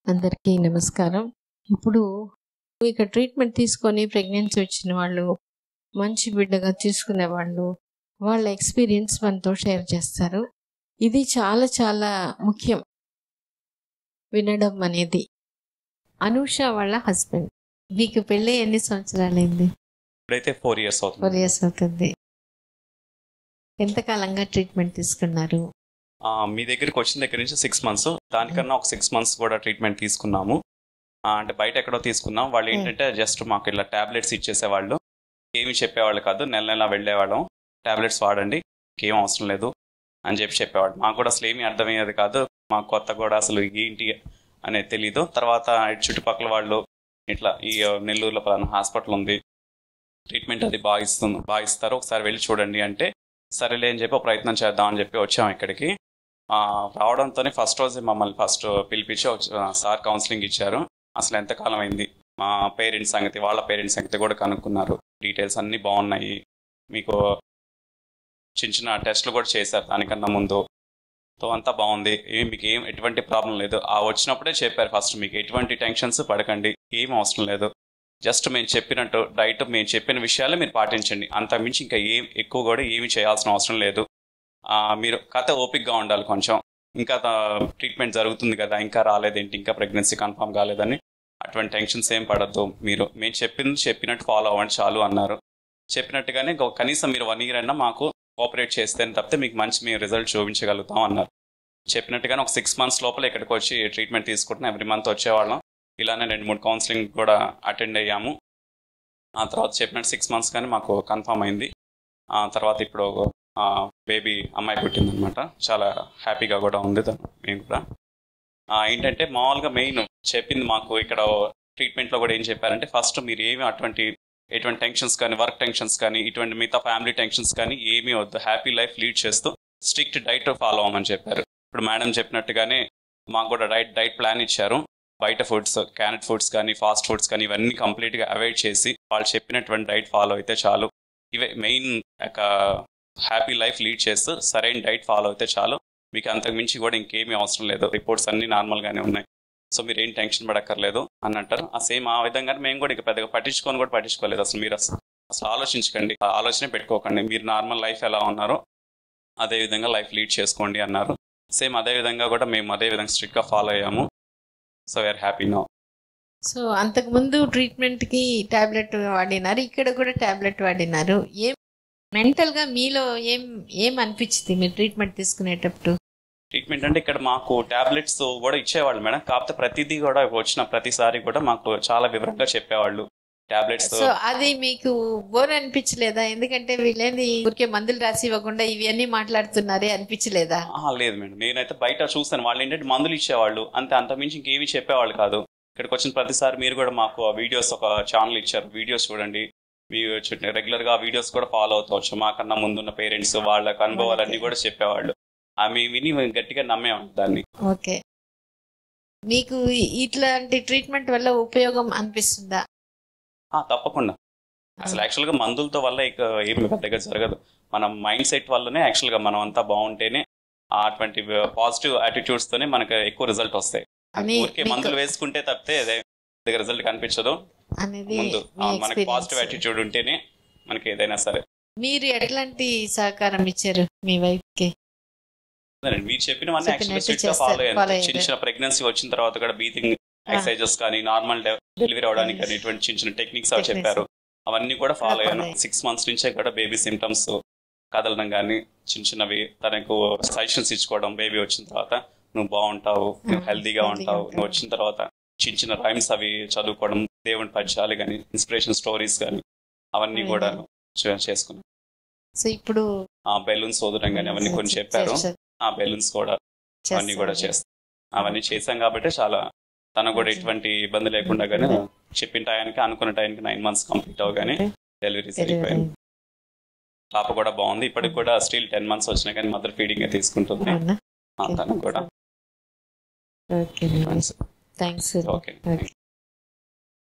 అందరికీ నమస్కారం ఇప్పుడు ఇక ట్రీట్మెంట్ తీసుకొని ప్రెగ్నెన్సీ వచ్చిన వాళ్ళు మంచి బిడ్డగా తీసుకునే వాళ్ళు వాళ్ళ ఎక్స్పీరియన్స్ మనతో షేర్ చేస్తారు ఇది చాలా చాలా ముఖ్యం వినడం అనేది అనూష వాళ్ళ హస్బెండ్ మీకు పెళ్ళి ఎన్ని సంవత్సరాలైంది ఇప్పుడైతే ఫోర్ ఇయర్స్ ఫోర్ అవుతుంది ఇయర్స్ అవుతుంది ఎంతకాలంగా ట్రీట్మెంట్ తీసుకున్నారు ఆ, మీ దగ్గరికి వచ్చిన దగ్గర నుంచి సిక్స్ మంత్స్ దానికన్నా ఒక సిక్స్ మంత్స్ కూడా ట్రీట్మెంట్ తీసుకున్నాము ఆ, అంటే బయట ఎక్కడో తీసుకున్నాం వాళ్ళు Hmm. ఏంటంటే జస్ట్ మాకు ఇలా టాబ్లెట్స్ ఇచ్చేసేవాళ్ళు ఏమి చెప్పేవాళ్ళు కాదు నెల నెల వెళ్ళేవాళ్ళం టాబ్లెట్స్ వాడండి ఏం అవసరం లేదు అని చెప్పి చెప్పేవాళ్ళు మాకు కూడా అసలు ఏమీ అర్థమయ్యేది కాదు మాకు కొత్త కూడా అసలు ఏంటి అనేది తెలీదు తర్వాత ఇటు చుట్టుపక్కల వాళ్ళు ఇట్లా ఈ ఆ, నెల్లూరులో పలానా హాస్పిటల్ ఉంది ట్రీట్మెంట్ అది బాగా ఇస్తుంది బాగా ఇస్తారు ఒకసారి వెళ్ళి చూడండి అంటే సరేలే అని చెప్పి ఒక ప్రయత్నం చేద్దాం అని చెప్పి వచ్చాం ఇక్కడికి ఆ, రావడంతోనే ఫస్ట్ రోజే మమ్మల్ని ఫస్ట్ పిలిపించి ఒక- ఆ, సార్ కౌన్సిలింగ్ ఇచ్చారు అసలు ఎంతకాలం అయింది మా పేరెంట్స్ సంగతి వాళ్ళ పేరెంట్స్ సంగతి కూడా కనుక్కున్నారు డీటెయిల్స్ అన్నీ బాగున్నాయి మీకు చిన్న చిన్న టెస్ట్లు కూడా చేశారు దానికన్నా ముందు సో అంతా బాగుంది ఏం మీకు ఏం ఎటువంటి ప్రాబ్లం లేదు ఆ వచ్చినప్పుడే చెప్పారు ఫస్ట్ మీకు ఎటువంటి టెన్షన్స్ పడకండి ఏం అవసరం లేదు జస్ట్ మేము చెప్పినట్టు డైట్ మేము చెప్పిన విషయాలే మీరు పాటించండి అంతకుమించి ఇంకా ఏం ఎక్కువ కూడా ఏమి చేయాల్సిన అవసరం లేదు ఆ, మీరు కథ ఓపిక్గా ఉండాలి కొంచెం ఇంకా ట్రీట్మెంట్ జరుగుతుంది కదా ఇంకా రాలేదేంటి ఇంకా ప్రెగ్నెన్సీ కన్ఫర్మ్ కాలేదని అటువంటి టెన్షన్స్ ఏం పడద్దు మీరు మేము చెప్పింది చెప్పినట్టు ఫాలో అవ్వండి చాలు అన్నారు చెప్పినట్టుగానే ఇంకో కనీసం మీరు వన్ ఇయర్ అయినా మాకు కోఆపరేట్ చేస్తేనే తప్పితే మీకు మంచి మేము రిజల్ట్ చూపించగలుగుతాం అన్నారు చెప్పినట్టుగానే ఒక సిక్స్ మంత్స్ లోపల ఇక్కడికి వచ్చి ట్రీట్మెంట్ తీసుకుంటున్నాం ఎవ్రీ మంత్ వచ్చేవాళ్ళం ఇలానే రెండు మూడు కౌన్సిలింగ్ కూడా అటెండ్ అయ్యాము ఆ తర్వాత చెప్పినట్టు సిక్స్ మంత్స్ కానీ మాకు కన్ఫర్మ్ అయింది ఆ తర్వాత ఇప్పుడు బేబీ అమ్మాయి పుట్టిందనమాట చాలా హ్యాపీగా కూడా ఉంది తను మేము కూడా ఆ, ఏంటంటే మామూలుగా మెయిన్ చెప్పింది మాకు ఇక్కడ ట్రీట్మెంట్లో కూడా ఏం చెప్పారంటే ఫస్ట్ మీరు ఏమి అటువంటి ఎటువంటి టెన్షన్స్ కానీ వర్క్ టెన్షన్స్ కానీ ఇటువంటి మిగతా ఫ్యామిలీ టెన్షన్స్ కానీ ఏమీ వద్దు హ్యాపీ లైఫ్ లీడ్ చేస్తూ స్ట్రిక్ట్ డైట్ ఫాలో అవ్వమని చెప్పారు ఇప్పుడు మేడం చెప్పినట్టుగానే మాకు కూడా డైట్ డైట్ ప్లాన్ ఇచ్చారు బయట ఫుడ్స్ క్యానెట్ ఫుడ్స్ కానీ ఫాస్ట్ ఫుడ్స్ కానీ ఇవన్నీ కంప్లీట్గా అవాయిడ్ చేసి వాళ్ళు చెప్పినటువంటి డైట్ ఫాలో అయితే చాలు ఇవే మెయిన్ ఒక హ్యాపీ లైఫ్ లీడ్ చేస్తూ సరైన డైట్ ఫాలో అయితే చాలు మీకు అంతకు మించి కూడా ఇంకేమీ అవసరం లేదు రిపోర్ట్స్ అన్నీ నార్మల్గానే ఉన్నాయి సో మీరు ఏం టెన్షన్ పడక్కర్లేదు అని అంటారు ఆ సేమ్ ఆ విధంగా మేము కూడా ఇక పెద్దగా పట్టించుకొని కూడా పట్టించుకోలేదు అసలు మీరు అసలు అసలు ఆలోచించకండి ఆ ఆలోచనే పెట్టుకోకండి మీరు నార్మల్ లైఫ్ ఎలా ఉన్నారో అదే విధంగా లైఫ్ లీడ్ చేసుకోండి అన్నారు సేమ్ అదే విధంగా కూడా మేము అదే విధంగా స్ట్రిక్ట్గా ఫాలో అయ్యాము so we are happy no so అంతకుముందు ట్రీట్మెంట్ కి టాబ్లెట్ వాడినారు ఇక్కడ కూడా టాబ్లెట్ వాడినారు ఏం మెంటల్ గా మీలో ఏం ఏం అనిపించింది మీరు ట్రీట్మెంట్ తీసుకునేటప్పుడు ట్రీట్మెంట్ అంటే ఇక్కడ మాకు టాబ్లెట్స్ కూడా ఇచ్చేవాళ్ళు మేడం కాకపోతే ప్రతిదీ కూడా వచ్చిన ప్రతిసారి కూడా మాకు చాలా వివరంగా చెప్పేవాళ్ళు టాబ్లెట్స్ సో అది మీకు బోర్ అనిపించలేదా ఎందుకంటే వీళ్ళేంది ఊరికే మందులు రాసి ఇవ్వకుండా ఇవన్నీ మాట్లాడుతున్నారే అనిపించలేదా లేదు మేడం నేనైతే బయట చూస్తాను వాళ్ళు ఏంటంటే మందులు ఇచ్చేవాళ్ళు అంతే అంతకుమించి ఇంకేమీ చెప్పేవాళ్ళు కాదు ఇక్కడికి వచ్చిన ప్రతిసారి మీరు కూడా మాకు ఆ వీడియోస్ ఒక ఛానల్ ఇచ్చారు వీడియోస్ చూడండి మీ రెగ్యులర్ గా వీడియోస్ కూడా ఫాలో అవుతావచ్చు మాకన్నా ముందున్న పేరెంట్స్ వాళ్ళ అనుభవాలన్నీ కూడా చెప్పేవాళ్ళు అవి విని మేము గట్టిగా నమ్మేవాళ్ళు దాన్ని ఓకే మీకు ఇ- ఇట్లాంటి ట్రీట్మెంట్ వల్ల ఉపయోగం అనిపిస్తుందా ఆ, తప్పకుండా అసలు యాక్చువల్ గా మందులతో వల్ల ఇక ఏమి పెద్దగా జరగదు మన మైండ్ సెట్ వల్లనే యాక్చువల్ గా మనం అంతా బాగుంటేనే ఆ అటువంటి పాజిటివ్ యాటిట్యూడ్స్ తోనే మనకు ఎక్కువ రిజల్ట్ వస్తాయి అని ఊరికే మీకు- మందులు వేసుకుంటే తప్పితే అదే రిజల్ట్ కనిపించదు అనేది ముందు మీ ఆ, మనకి పాజిటివ్ experience. యాటిట్యూడ్ ఉంటేనే మనకి ఏదైనా సరే మీరు ఎట్లాంటి సహకారం ఇచ్చారు మీ వైఫ్ కి అదేనండి, మీరు చెప్పినవన్నీ యాక్చువల్గా చెప్పినట్టు స్ట్రిక్ట్ గా చేస్తారు, ఫాలో follow అయ్యాను అయ్యారు. చిన్న చిన్న ప్రెగ్నెన్సీ వచ్చిన తర్వాత కూడా బ్రీతింగ్ ఎక్సర్సైజెస్ కానీ నార్మల్ డెలివరీ అవడానికి కానీ ఇటువంటి చిన్న చిన్న టెక్నిక్స్ అవి Techniques. చెప్పారు అవన్నీ కూడా ఫాలో follow అయ్యాను అయ్యారు. సిక్స్ మంత్స్ నుంచే కూడా బేబీ సిమ్టమ్స్ కదలడం కానీ చిన్న చిన్నవి తనకు సజెషన్స్ ఇచ్చుకోవడం బేబీ వచ్చిన తర్వాత నువ్వు బాగుంటావు నువ్వు Ah, హెల్తీగా healthy గా ఉంటావు నువ్వు ఉంటావు. వచ్చిన తర్వాత చిన్న చిన్న రైమ్స్ అవి చదువుకోవడం దేవుని పద్యాలు కానీ ఇన్స్పిరేషన్ స్టోరీస్ కానీ అవన్నీ కూడా చే- చేసుకున్నాను సో ఇప్పుడు ఆ బెలూన్స్ వదలడం కానీ అవన్నీ కొన్ని చెప్పారు చేస్తారు, ఆ బెలూన్స్ కూడా అవన్నీ కూడా చేస్తారు. చేస్తాం అవన్నీ చేసాం కాబట్టి చాలా తనకు కూడా Okay. ఎటువంటి ఇబ్బంది లేకుండా కానీ చెప్పిన టయానికి అనుకున్న టయానికి నైన్ మంత్స్ కంప్లీట్ అవగానే డెలివరీ Delivery. సరిపోయింది పాప కూడా బాగుంది ఇప్పటికి కూడా స్టిల్ టెన్ మంత్స్ వచ్చినా కానీ మదర్ ఫీడింగ్ తీసుకుంటుంది అవునా ఆ, తనకు కూడా ఓకే థ్యాంక్స్ ఓకే ఓకే